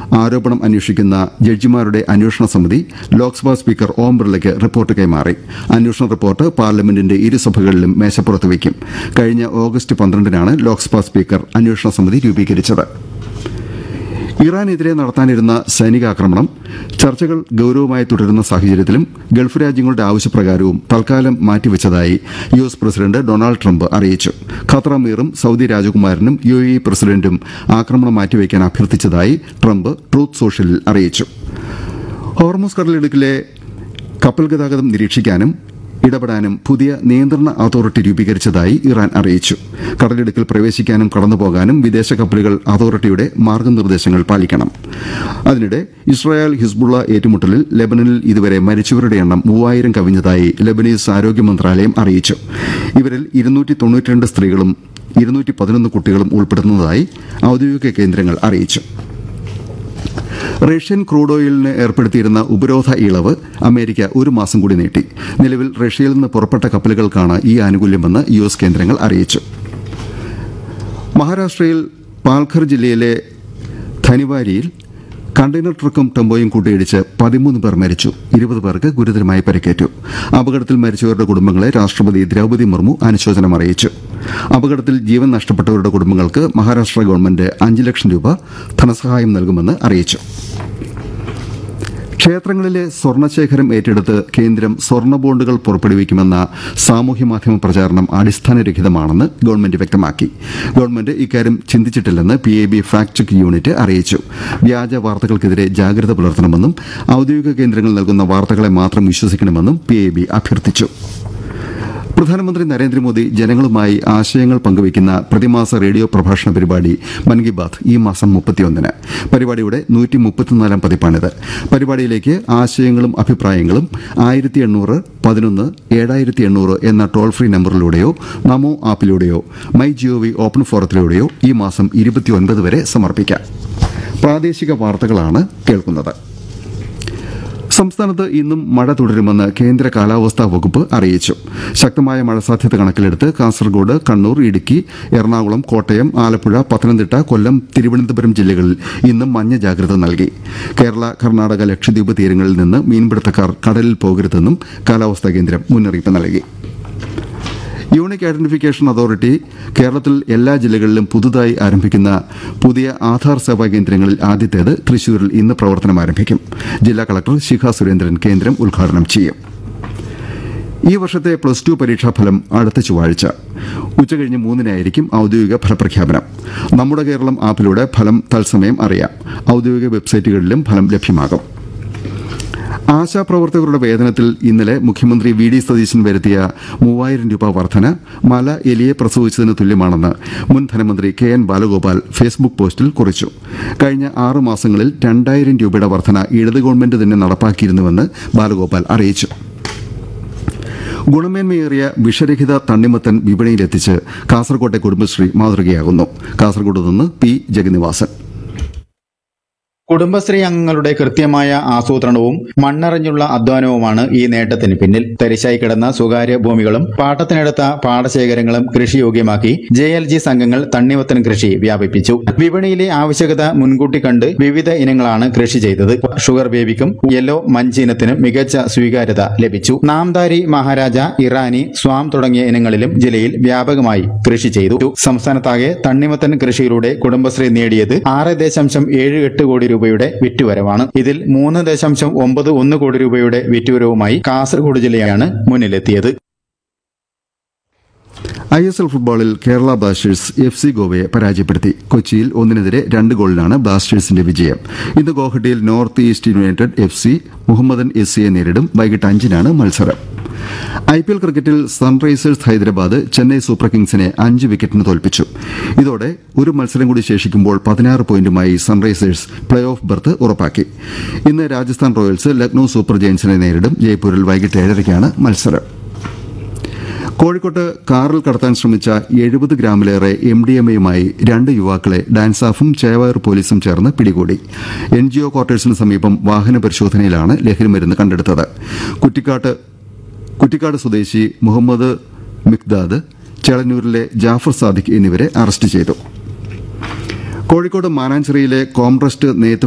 ആരോപണം അന്വേഷിക്കുന്ന ജഡ്ജിമാരുടെ അന്വേഷണ സമിതി ലോക്സഭാ സ്പീക്കർ ഓം ബിർളയ്ക്ക് റിപ്പോർട്ട് കൈമാറി അന്വേഷണ റിപ്പോർട്ട് പാർലമെന്റിന്റെ ഇരുസഭകളിലും മേശപ്പുറത്ത് വയ്ക്കും കഴിഞ്ഞ ഓഗസ്റ്റ് പന്ത്രണ്ടിനാണ് ലോക്സഭാ സ്പീക്കർ അന്വേഷണ സമിതി രൂപീകരിച്ചത് ഇറാനെതിരെ നടത്താനിരുന്ന സൈനികാക്രമണം ചർച്ചകൾ ഗൌരവമായി തുടരുന്ന സാഹചര്യത്തിലും ഗൾഫ് രാജ്യങ്ങളുടെ ആവശ്യപ്രകാരവും തൽക്കാലം മാറ്റിവെച്ചതായി U S president Donald Trump അറിയിച്ചു ഖത്തർ അമീറും സൌദി രാജകുമാരനും യു എ ഇ പ്രസിഡന്റും ആക്രമണം മാറ്റിവെക്കാൻ അഭ്യർത്ഥിച്ചതായി ട്രംപ് ട്രൂത്ത് സോഷ്യലിൽ അറിയിച്ചു ഹോർമോസ് കടലിടുക്കിലെ കപ്പൽ ഗതാഗതം നിരീക്ഷിക്കാനും ഇടപെടാനും പുതിയ നിയന്ത്രണ അതോറിറ്റി രൂപീകരിച്ചതായി ഇറാൻ അറിയിച്ചു കടലിടുക്കിൽ പ്രവേശിക്കാനും കടന്നുപോകാനും വിദേശ കപ്പലുകൾ അതോറിറ്റിയുടെ മാർഗനിർദ്ദേശങ്ങൾ പാലിക്കണം അതിനിടെ ഇസ്രായേൽ ഹിസ്ബുള്ള ഏറ്റുമുട്ടലിൽ ലെബനനിൽ ഇതുവരെ മരിച്ചവരുടെ എണ്ണം മൂവായിരം കവിഞ്ഞതായി ലെബനീസ് ആരോഗ്യ മന്ത്രാലയം അറിയിച്ചു ഇവരിൽ ഇരുന്നൂറ്റി തൊണ്ണൂറ്റിരണ്ട് സ്ത്രീകളും ഇരുന്നൂറ്റി പതിനൊന്ന് കുട്ടികളും ഉൾപ്പെടുന്നതായി ഔദ്യോഗിക കേന്ദ്രങ്ങൾ അറിയിച്ചു റഷ്യൻ ക്രൂഡ് ഓയിലിന് ഏർപ്പെടുത്തിയിരുന്ന ഉപരോധ ഇളവ് അമേരിക്ക ഒരു മാസം കൂടി നീട്ടി നിലവിൽ റഷ്യയിൽ നിന്ന് പുറപ്പെട്ട കപ്പലുകൾക്കാണ് ഈ ആനുകൂല്യമെന്ന് യു എസ് കേന്ദ്രങ്ങൾ അറിയിച്ചു മഹാരാഷ്ട്രയിൽ പാൽഘർ ജില്ലയിലെ ധനിവാരിയിൽ കണ്ടെയ്നർ ട്രക്കും ടെമ്പോയും കൂട്ടിയിടിച്ച് പതിമൂന്ന് പേർ മരിച്ചു ഇരുപത് പേർക്ക് ഗുരുതരമായി പരിക്കേറ്റു അപകടത്തിൽ മരിച്ചവരുടെ കുടുംബങ്ങളെ രാഷ്ട്രപതി ദ്രൌപതി മുർമു അനുശോചനം അറിയിച്ചു അപകടത്തിൽ ജീവൻ നഷ്ടപ്പെട്ടവരുടെ കുടുംബങ്ങൾക്ക് മഹാരാഷ്ട്ര ഗവൺമെന്റ് അഞ്ച് ലക്ഷം രൂപ ധനസഹായം നൽകുമെന്ന് അറിയിച്ചു ക്ഷേത്രങ്ങളിലെ സ്വർണശേഖരം ഏറ്റെടുത്ത് കേന്ദ്രം സ്വർണ്ണ ബോണ്ടുകൾ പുറപ്പെടുവിക്കുമെന്ന സാമൂഹ്യ മാധ്യമ പ്രചാരണം അടിസ്ഥാനരഹിതമാണെന്ന് ഗവൺമെന്റ് വ്യക്തമാക്കി ഗവൺമെന്റ് ഇക്കാര്യം ചിന്തിച്ചിട്ടില്ലെന്ന് P A B fact check unit അറിയിച്ചു വ്യാജ വാർത്തകൾക്കെതിരെ ജാഗ്രത പുലർത്തണമെന്നും ഔദ്യോഗിക കേന്ദ്രങ്ങൾ നൽകുന്ന വാർത്തകളെ മാത്രം വിശ്വസിക്കണമെന്നും പി എ ബി അഭ്യർത്ഥിച്ചു പ്രധാനമന്ത്രി നരേന്ദ്രമോദി ജനങ്ങളുമായി ആശയങ്ങൾ പങ്കുവയ്ക്കുന്ന പ്രതിമാസ റേഡിയോ പ്രഭാഷണ പരിപാടി മൻ കി ബാത് ഈ മാസം മുപ്പത്തിയൊന്നിന് പരിപാടിയുടെ നൂറ്റി മുപ്പത്തിനാലാം പതിപ്പാണിത് പരിപാടിയിലേക്ക് ആശയങ്ങളും അഭിപ്രായങ്ങളും ആയിരത്തി എണ്ണൂറ് പതിനൊന്ന് ഏഴായിരത്തി എണ്ണൂറ് എന്ന ടോൾ ഫ്രീ നമ്പറിലൂടെയോ നമോ ആപ്പിലൂടെയോ മൈ ജിഒവി ഓപ്പൺ ഫോറത്തിലൂടെയോ ഈ മാസം ഇരുപത്തിയൊൻപത് വരെ സമർപ്പിക്കാം പ്രാദേശിക വാർത്തകളാണ് കേൾക്കുന്നത് സംസ്ഥാനത്ത് ഇന്നും മഴ തുടരുമെന്ന് കേന്ദ്ര കാലാവസ്ഥാ വകുപ്പ് അറിയിച്ചു ശക്തമായ മഴ സാധ്യത കണക്കിലെടുത്ത് കാസർഗോഡ് കണ്ണൂർ ഇടുക്കി എറണാകുളം കോട്ടയം ആലപ്പുഴ പത്തനംതിട്ട കൊല്ലം തിരുവനന്തപുരം ജില്ലകളിൽ ഇന്നും മഞ്ഞ ജാഗ്രത നൽകി കേരള കർണാടക ലക്ഷദ്വീപ് തീരങ്ങളിൽ നിന്ന് മീൻപിടുത്തക്കാർ കടലിൽ പോകരുതെന്നും കാലാവസ്ഥാ കേന്ദ്രം മുന്നറിയിപ്പ് നൽകി യൂണിക് ഐഡന്റിഫിക്കേഷൻ അതോറിറ്റി കേരളത്തിൽ എല്ലാ ജില്ലകളിലും പുതുതായി ആരംഭിക്കുന്ന പുതിയ ആധാർ സേവാ കേന്ദ്രങ്ങളിൽ ആദ്യത്തേത് തൃശൂരിൽ ഇന്ന് പ്രവർത്തനം ആരംഭിക്കും ജില്ലാ കളക്ടർ ശിഖ സുരേന്ദ്രൻ കേന്ദ്രം ഉദ്ഘാടനം ചെയ്യും ഈ വർഷത്തെ പ്ലസ് ടു പരീക്ഷാഫലം അടുത്ത ചൊവ്വാഴ്ച ഉച്ചകഴിഞ്ഞ് മൂന്നിനായിരിക്കും ഔദ്യോഗിക ഫലപ്രഖ്യാപനം നമ്മുടെ കേരളം ആപ്പിലൂടെ ഫലം തത്സമയം അറിയാം ഔദ്യോഗിക വെബ്സൈറ്റുകളിലും ഫലം ലഭ്യമാകും ആശാപ്രവർത്തകരുടെ വേതനത്തിൽ ഇന്നലെ മുഖ്യമന്ത്രി വി ഡി സതീശൻ വരുത്തിയ മൂവായിരം രൂപ വർധന മല എലിയെ പ്രസവിച്ചതിന് തുല്യമാണെന്ന് മുൻ ധനമന്ത്രി കെ എൻ ബാലഗോപാൽ ഫേസ്ബുക്ക് പോസ്റ്റിൽ കുറിച്ചു കഴിഞ്ഞ ആറ് മാസങ്ങളിൽ രണ്ടായിരം രൂപയുടെ വർധന ഇടത് ഗവൺമെന്റ് തന്നെ നടപ്പാക്കിയിരുന്നുവെന്ന് ബാലഗോപാൽ അറിയിച്ചു ഗുണമേന്മയേറിയ വിഷരഹിത തണ്ണിമത്തൻ വിപണിയിലെത്തിച്ച് കാസർകോട്ടെ കുടുംബശ്രീ മാതൃകയാകുന്നു കാസർകോട് നിന്ന് പി ജഗന്നിവാസൻ കുടുംബശ്രീ അംഗങ്ങളുടെ കൃത്യമായ ആസൂത്രണവും മണ്ണറിഞ്ഞുള്ള അധ്വാനവുമാണ് ഈ നേട്ടത്തിന് പിന്നിൽ തരിശായി കിടന്ന സ്വകാര്യ ഭൂമികളും പാട്ടത്തിനെടുത്ത പാടശേഖരങ്ങളും കൃഷിയോഗ്യമാക്കി ജെ എൽ ജി സംഘങ്ങൾ തണ്ണിമത്തൻ കൃഷി വ്യാപിപ്പിച്ചു വിപണിയിലെ ആവശ്യകത മുൻകൂട്ടി കണ്ട് വിവിധ ഇനങ്ങളാണ് കൃഷി ചെയ്തത് ഷുഗർ ബേബിക്കും യെല്ലോ മഞ്ചിനത്തിനും മികച്ച സ്വീകാര്യത ലഭിച്ചു നാംദാരി മഹാരാജ ഇറാനി സ്വാം തുടങ്ങിയ ഇനങ്ങളിലും ജില്ലയിൽ വ്യാപകമായി കൃഷി ചെയ്തു സംസ്ഥാനത്താകെ തണ്ണിമത്തൻ കൃഷിയിലൂടെ കുടുംബശ്രീ നേടിയത് ആറ് ദശാംശം ഏഴ് എട്ട് കോടി രൂപയുടെ വിറ്റുവരവാണ് ഇതിൽ മൂന്ന് ദശാംശം ഒമ്പത് ഒന്ന് കോടി രൂപയുടെ വിറ്റുവരവുമായി കാസർഗോഡ് ജില്ലയാണ് മുന്നിലെത്തിയത് ഐ എസ് എൽ ഫുട്ബോളിൽ കേരള ബ്ലാസ്റ്റേഴ്സ് എഫ് സി ഗോവയെ പരാജയപ്പെടുത്തി കൊച്ചിയിൽ ഒന്നിനെതിരെ രണ്ട് ഗോളിനാണ് ബ്ലാസ്റ്റേഴ്സിന്റെ വിജയം ഇന്ന് ഗോഹട്ടിയിൽ north east united F C Mohammedan S സിയെ നേരിടും വൈകിട്ട് അഞ്ചിനാണ് മത്സരം ഐ പി എൽ ക്രിക്കറ്റിൽ സൺറൈസേഴ്സ് ഹൈദരാബാദ് ചെന്നൈ സൂപ്പർ കിങ്സിനെ അഞ്ച് വിക്കറ്റിന് തോൽപ്പിച്ചു ഇതോടെ ഒരു മത്സരം കൂടി ശേഷിക്കുമ്പോൾ പതിനാറ് പോയിന്റുമായി സൺറൈസേഴ്സ് പ്ലേ ഓഫ് ബർത്ത് ഉറപ്പാക്കി ഇന്ന് രാജസ്ഥാൻ റോയൽസ് ലക്നൌ സൂപ്പർ ജയൻസിനെ നേരിടും ജയ്പൂരിൽ വൈകിട്ട് ഏഴരയ്ക്കാണ് മത്സരം കോഴിക്കോട്ട് കാറിൽ കടത്താൻ ശ്രമിച്ച എഴുപത് ഗ്രാമിലേറെ എം ഡി എം എയുമായി രണ്ട് യുവാക്കളെ ഡാൻസാഫും ചേവായൂർ പോലീസും ചേർന്ന് പിടികൂടി എൻ ജി ഒ ക്വാർട്ടേഴ്സിന് സമീപം വാഹന പരിശോധനയിലാണ് ലഹരിമരുന്ന് കണ്ടെടുത്തത് കുറ്റിക്കാട്ട് കുറ്റിക്കാട് സ്വദേശി മുഹമ്മദ് മിക്ദാദ് ചേളന്നൂരിലെ ജാഫർ സാദിഖ് എന്നിവരെ അറസ്റ്റ് ചെയ്തു കോഴിക്കോട് മാനാഞ്ചിറയിലെ കോംട്രസ്റ്റ് നെയ്ത്ത്